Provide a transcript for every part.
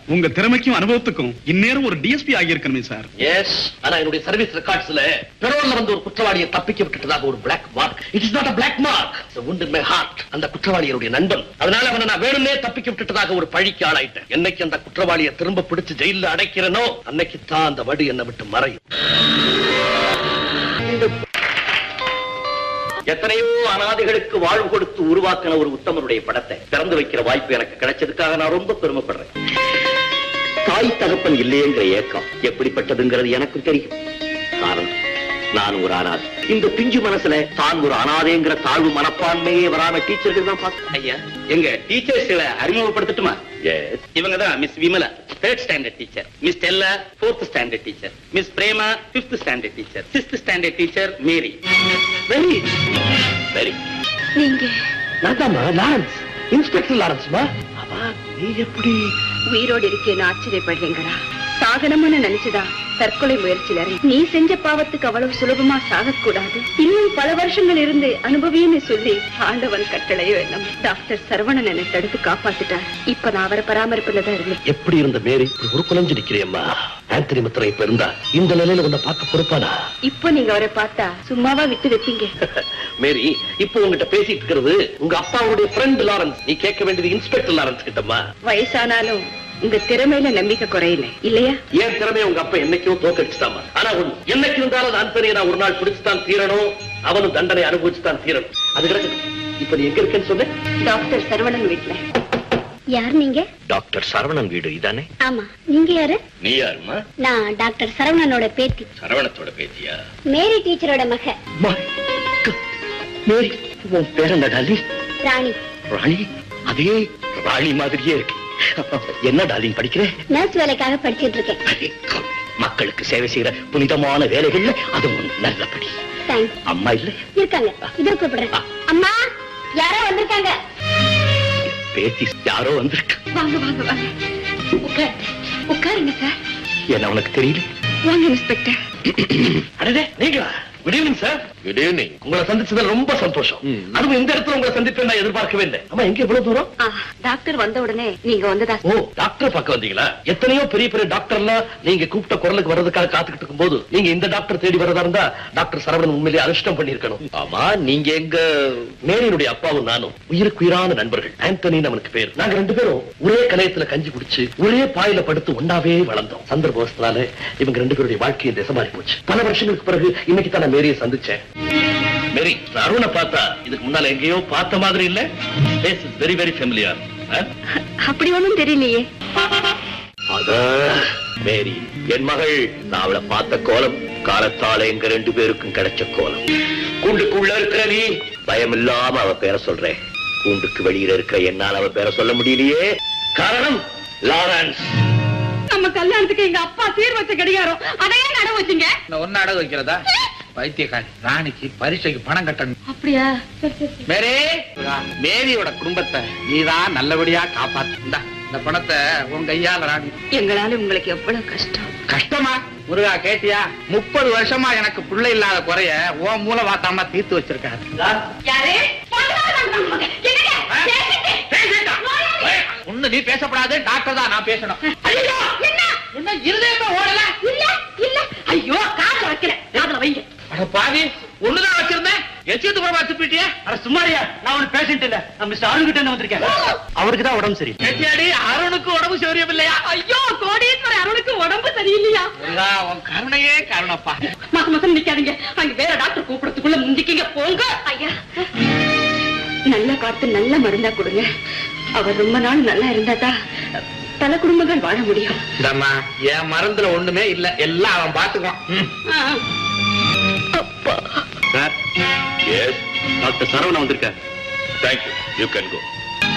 உங்க திறமைக்கும் அனுபவத்துக்கும் இந்நேரம் ஒரு டிஎஸ்பி ஆகியிருக்கணுமே சார் எஸ் ஆனா என்னுடைய சர்வீஸ் ரெக்கார்ட்ஸ்ல பெரோல்ல வந்து ஒரு குற்றவாளியை தப்பிக்க விட்டுட்டதாக ஒரு black mark it is not a black mark it's a wound in my heart அந்த குற்றவாளியுடைய நண்பன் அதனால அவனை நான் வேணும்னே தப்பிக்க விட்டுட்டதாக ஒரு பழிக்கு ஆளாயிட்டேன் என்னைக்கு அந்த குற்றவாளியை திரும்ப பிடிச்சு ஜெயில அடைக்கிறனோ அன்னைக்கு தான் அந்த வடு என்னை விட்டு மறையும் எத்தனையோ அனாதைகளுக்கு வாழ்வு கொடுத்து உருவாக்கின ஒரு உத்தமருடைய படத்தை திறந்து வைக்கிற வாய்ப்பு எனக்கு கிடைச்சதுக்காக நான் ரொம்ப பெருமைப்படுறேன் தாய் தகப்பன் இல்லையேங்கிற ஏக்கம் எப்படிப்பட்டதுங்கிறது எனக்கும் தெரியும் காரணம் நான் ஒரு அனாதை இந்த பிஞ்சு மனசுல தான் ஒரு அனாதைங்கிற தாழ்வு மனப்பான்மையே வராம டீச்சர்கள் தான் பார்த்தேன் ஐயா எங்க டீச்சர்ஸ்களை அறிமுகப்படுத்தட்டுமா Yes. இவங்க தான் miss Vimala third standard teacher miss Stella fourth standard teacher miss Prema fifth standard teacher sixth standard teacher Mary very very நீங்க நான் தான் லாரன்ஸ் இன்ஸ்பெக்டர் லாரன்ஸ்மா அவா நீ எப்படி உயிரோடு இருக்கேன்னு ஆச்சரியப்படுறீங்களா சாகனம்னு நினைச்சுதான் தற்கொலை முயற்சியில இறங்கி, நீ செஞ்ச பாவத்துக்கு அவ்வளவு சுலபமா சாகக்கூடாது இன்னும் பல வருஷங்கள் இருந்து அனுபவின்னு சொல்லி ஆண்டவன் கட்டளையோ என்னமோ டாக்டர் சரவணன் என்னை தடுத்து காப்பாத்திட்டார் இப்ப நான் அவரை பராமரிப்புல தான் இருந்தேன் எப்படி இருந்த மேரி இப்படி ஒரு குலைஞ்சு நிக்கிறியம்மா ஆந்தனி மித்திரம் இப்ப இருந்தா இந்த நிலையில உன்னை பார்க்க பொறுப்பானா இப்போ நீங்க அவரை பார்த்தா சும்மாவா விட்டு வைப்பீங்க மேரி இப்போ உங்ககிட்ட பேசிட்டு இருக்கிறது உங்க அப்பாவுடைய ஃப்ரெண்ட் லாரன்ஸ் நீ கேட்க வேண்டியது இன்ஸ்பெக்டர் லாரன்ஸ் கிட்டம்மா வயசானாலும் உங்க திறமையில நம்பிக்கை குறையல இல்லையா என் திறமைய உங்க அப்பா என்னைக்கும் தோக்கடிச்சுட்டாமா ஆனா ஒண்ணு என்னைக்கு இருந்தாலும் அந்த ஆந்தனியை நான் ஒரு நாள் பிடிச்சுதான் தீரணும் அவனும் தண்டனை அனுபவிச்சுதான் தீரணும் அது கிடக்கு இப்ப நீ எங்க இருக்கேன்னு சொன்ன டாக்டர் சரவணன் வீட்டுல யார் நீங்க டாக்டர் சரவணன் வீடு இதானே ஆமா நீங்க யாரு நீ யாருமா நான் டாக்டர் சரவணனோட பேத்தி சரவணத்தோட பேத்தியா மேரி டீச்சரோட மக மேரி உன் பேர் என்ன டாலி ராணி ராணி அதே ராணி மாதிரியே இருக்கு என்ன டாலிங் படிக்கிறேன் நர்ஸ் வேலைக்காக படிச்சிட்டு இருக்கேன் Very good. மக்களுக்கு சேவை செய்யற புனிதமான வேலைகள்ல அதுவும் நல்லபடி தேங்க்ஸ் அம்மா இல்ல இருக்காங்க இதோ கூப்பிடுறேன் அம்மா யாரோ வந்திருக்காங்க பேத்தி யாரோ வந்திருக்கு வாங்க வாங்க வாங்க உட்கார் உட்காருங்க சார் என்ன உனக்கு தெரியல வாங்க இன்ஸ்பெக்டர் அடடே நீங்களா good evening sir good evening உங்களை சந்திச்சதுல ரொம்ப சந்தோஷம் அதுவும் இந்த இடத்துல உங்களை சந்திப்பேன் நான் எதிர்பார்க்கவே இல்லை அம்மா எங்க இவ்வளவு தூரம் ஆ, டாக்டர் வந்த உடனே நீங்க வந்ததா ஓ டாக்டர் பார்க்க வந்தீங்களா எத்தனையோ பெரிய பெரிய டாக்டர்லாம் நீங்க கூப்பிட்ட குரலுக்கு வர்றதுக்காக காத்துக்கிட்டு இருக்கும்போது நீங்க இந்த டாக்டர் தேடி வரதா இருந்தா டாக்டர் சரவணன் உண்மையிலேயே அதிர்ஷ்டம் பண்ணிருக்கணும் ஆமா நீங்க எங்க மேரியினுடைய அப்பாவும் நானும் உயிருக்கு உயிரான நண்பர்கள் ஆந்தனி அவனுக்கு பேர் நாங்க ரெண்டு பேரும் ஒரே கலையத்துல கஞ்சி குடிச்சு ஒரே பாயில படுத்து ஒன்னாவே வளர்ந்தோம் சந்தர்ப்பத்தினால இவங்க ரெண்டு பேருடைய வாழ்க்கையை திசை மாறி போச்சு பல வருஷங்களுக்கு பிறகு இன்னைக்கு தான் நான் மேரியை சந்திச்சேன் மேரி நான் அருணை பார்த்தா இதுக்கு முன்னால எங்கேயோ பார்த்த மாதிரி இல்ல face is very very familiar அப்படி ஒண்ணும் தெரியலையே அத மேரி என் மகள் நான் அவளை பார்த்த கோலம் காலத்தால எங்க ரெண்டு பேருக்கும் கிடைச்ச கோலம் கூண்டுக்குள்ள இருக்கிற நீ பயம் இல்லாம அவ பேரை சொல்றேன் கூண்டுக்கு வெளியில இருக்கிற என்னால அவ பேரை சொல்ல முடியலையே காரணம் லாரன்ஸ் நம்ம கல்யாணத்துக்கு எங்க அப்பா சீர் வச்ச கடிகாரம் அதையே நட வச்சுங்க இந்த ஒன்னு அடகு வைக்கிறதா பைத்தியக்காரி ராணிக்கு பரீட்சைக்கு பணம் கட்டணும் அப்படியா மேரி மேரியோட குடும்பத்தை நீதான் நல்லபடியா காப்பாத்து இந்தா, இந்த பணத்தை உன் கையால ராணி எங்களால உங்களுக்கு எவ்வளவு கஷ்டம் கஷ்டமா முருகா கேட்டியா முப்பது வருஷமா எனக்கு பிள்ளை இல்லாத குறைய உன் மூல வாத்தாம தீர்த்து வச்சிருக்காரு யாரு ஒண்ணு நீ பேசப்படாது டாக்டர் தான் நான் பேசணும் ஐயோ என்ன இருதயமே ஓடல இல்ல இல்ல ஐயோ காதுல வைக்கல காதுல வைங்க அட பாவி ஒண்ணுதான் வச்சிருந்தேன் எச்சியத்து புறமா துப்பிட்டியா அட சும்மாரியா நான் ஒரு பேஷண்ட் இல்ல நான் மிஸ்டர் அருண் கிட்ட வந்திருக்கேன் அவருக்கு தான் உடம்பு சரி எச்சியாடி அருணுக்கு உடம்பு சௌரியம் இல்லையா ஐயோ கோடீஸ்வர அருணுக்கு உடம்பு சரியில்லையா முருகா உன் கருணையே கருணப்பா மாசம் மாசம் நிக்காதீங்க அங்க வேற டாக்டர் கூப்பிடறதுக்குள்ள முந்திக்கிங்க போங்க ஐயா நல்ல பார்த்து நல்ல மருந்தா கொடுங்க அவர் ரொம்ப நாள் நல்லா இருந்தாதான் பல குடும்பங்கள் வாழ முடியும் இந்தம்மா என் மருந்துல ஒண்ணுமே இல்ல எல்லாம் அவன் பாத்துக்குவான் ம். ஆ. சார் எஸ் டாக்டர் சரவணன் வந்திருக்கார் தேங்க்யூ யூ கேன் கோ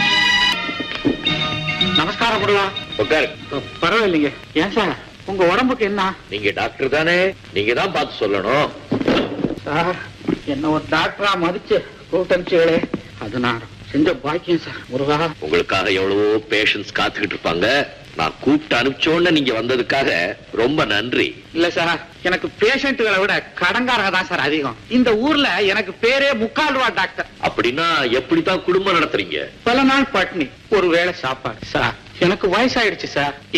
நமஸ்காரம் முருகா உட்காரு பரவாயில்லைங்க ஏன் சார் உங்க உடம்புக்கு என்ன நீங்க டாக்டர் தானே நீங்க தான் பார்த்து சொல்லணும் சார் என்ன ஒரு டாக்டரா மதிச்சு கூப்பிட்டு அனுப்பிச்சுகளே அது நான் செஞ்ச பாக்கியம் சார் முருகா உங்களுக்காக எவ்வளவோ பேஷன்ஸ் காத்துக்கிட்டு இருப்பாங்க நான் கூப்பிட்டு அனுப்பிச்சோன்னு நீங்க வந்ததுக்காக ரொம்ப நன்றி இல்ல சார் எனக்கு பேஷண்ட்டுகளை விட கடங்காரங்க தான் சார் அதிகம் இந்த ஊர்ல எனக்கு பேரே முக்கால் ரூபா டாக்டர் அப்படின்னா எப்படித்தான் குடும்பம் நடத்துறீங்க பல நாள் பட்னி ஒரு வேளை சாப்பாடு சார் எனக்கு வயசாயிடுச்சு சார்